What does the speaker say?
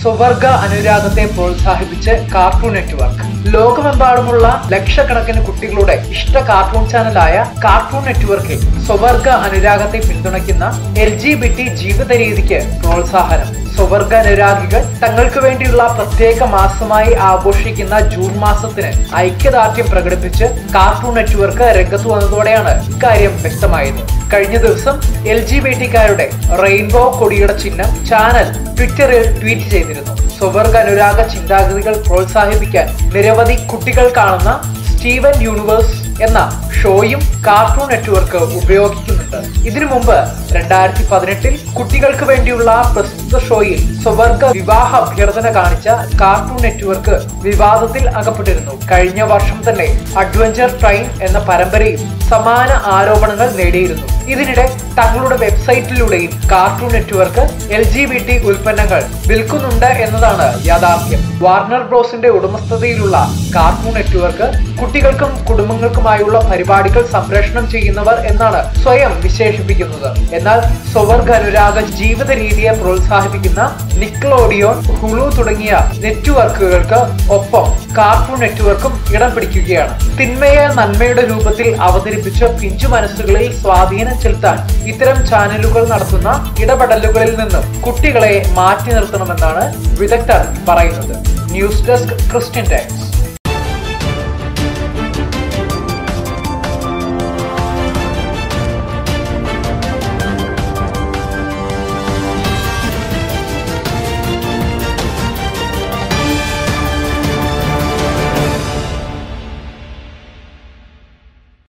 സ്വവർഗ അനുരാഗത്തെ പ്രോത്സാഹിപ്പിച്ച് cartoon network ലോകമെമ്പാടുമുള്ള ലക്ഷക്കണക്കിന് കുട്ടികളുടെ ഇഷ്ട കാർട്ടൂൺ ചാനലായ കാർട്ടൂൺ നെറ്റ്വർക്കിൽ സ്വവർഗ അനുരാഗത്തെ പിന്തുണയ്ക്കുന്ന എൽ ജി ബി ടി ജീവിത രീതിക്ക് പ്രോത്സാഹനം സ്വവർഗ അനുരാഗികൾ തങ്ങൾക്ക് വേണ്ടിയുള്ള പ്രത്യേക മാസമായി ആഘോഷിക്കുന്ന ജൂൺ മാസത്തിന് ഐക്യദാർഢ്യം പ്രകടിപ്പിച്ച് കാർട്ടൂൺ നെറ്റ്വർക്ക് രംഗത്ത് വന്നതോടെയാണ് ഇക്കാര്യം വ്യക്തമായത് കഴിഞ്ഞ ദിവസം എൽ ജി ബി ടിക്കാരുടെ റെയിൻബോ കൊടിയുടെ ചിഹ്നം ചാനൽ ട്വിറ്ററിൽ ട്വീറ്റ് ചെയ്തിരുന്നു സ്വവർഗ അനുരാഗ ചിന്താഗതികൾ പ്രോത്സാഹിപ്പിക്കാൻ നിരവധി കുട്ടികൾ കാണുന്ന സ്റ്റീവൻ യൂണിവേഴ്സ് എന്ന ഷോയും കാർട്ടൂൺ നെറ്റ്വർക്ക് ഉപയോഗിക്കുന്നുണ്ട് ഇതിനു മുമ്പ് രണ്ടായിരത്തി പതിനെട്ടിൽ കുട്ടികൾക്ക് വേണ്ടിയുള്ള പ്രസ്തുത ഷോയിൽ സ്വവർഗ വിവാഹ അഭ്യർത്ഥന കാണിച്ച കാർട്ടൂൺ നെറ്റ്വർക്ക് വിവാദത്തിൽ അകപ്പെട്ടിരുന്നു കഴിഞ്ഞ വർഷം തന്നെ അഡ്വഞ്ചർ ട്രെയിൻ എന്ന പരമ്പരയും സമാന ആരോപണങ്ങൾ നേടിയിരുന്നു ഇതിനിടെ തങ്ങളുടെ വെബ്സൈറ്റിലൂടെയും cartoon network L G B T ഉൽപ്പന്നങ്ങൾ വിൽക്കുന്നുണ്ട് എന്നതാണ് യാഥാർത്ഥ്യം വാർണർ ബ്രോസിന്റെ ഉടമസ്ഥതയിലുള്ള കാർട്ടൂൺ നെറ്റ്വർക്ക് കുട്ടികൾക്കും കുടുംബങ്ങൾക്കുമായുള്ള പരിപാടികൾ സംപ്രേഷണം ചെയ്യുന്നവർ എന്നാണ് സ്വയം വിശേഷിപ്പിക്കുന്നത് എന്നാൽ സ്വവർഗ അനുരാഗ ജീവിത രീതിയെ പ്രോത്സാഹിപ്പിക്കുന്ന നിക്ലോഡിയോൺ ഹുളു തുടങ്ങിയ നെറ്റ്വർക്കുകൾക്ക് ഒപ്പം കാർട്ടൂൺ നെറ്റ്വർക്കും ഇടം പിടിക്കുകയാണ് തിന്മയെ നന്മയുടെ രൂപത്തിൽ അവതരിപ്പിച്ച് പിഞ്ചു മനസ്സുകളിൽ സ്വാധീനം ചെലുത്താൻ ഇത്തരം ചാനലുകൾ നടത്തുന്ന ഇടപെടലുകളിൽ നിന്നും കുട്ടികളെ മാറ്റി നിർത്തണമെന്നാണ് വിദഗ്ധർ പറയുന്നത് ന്യൂസ് ഡെസ്ക് ക്രിസ്ത്യൻ ടൈംസ്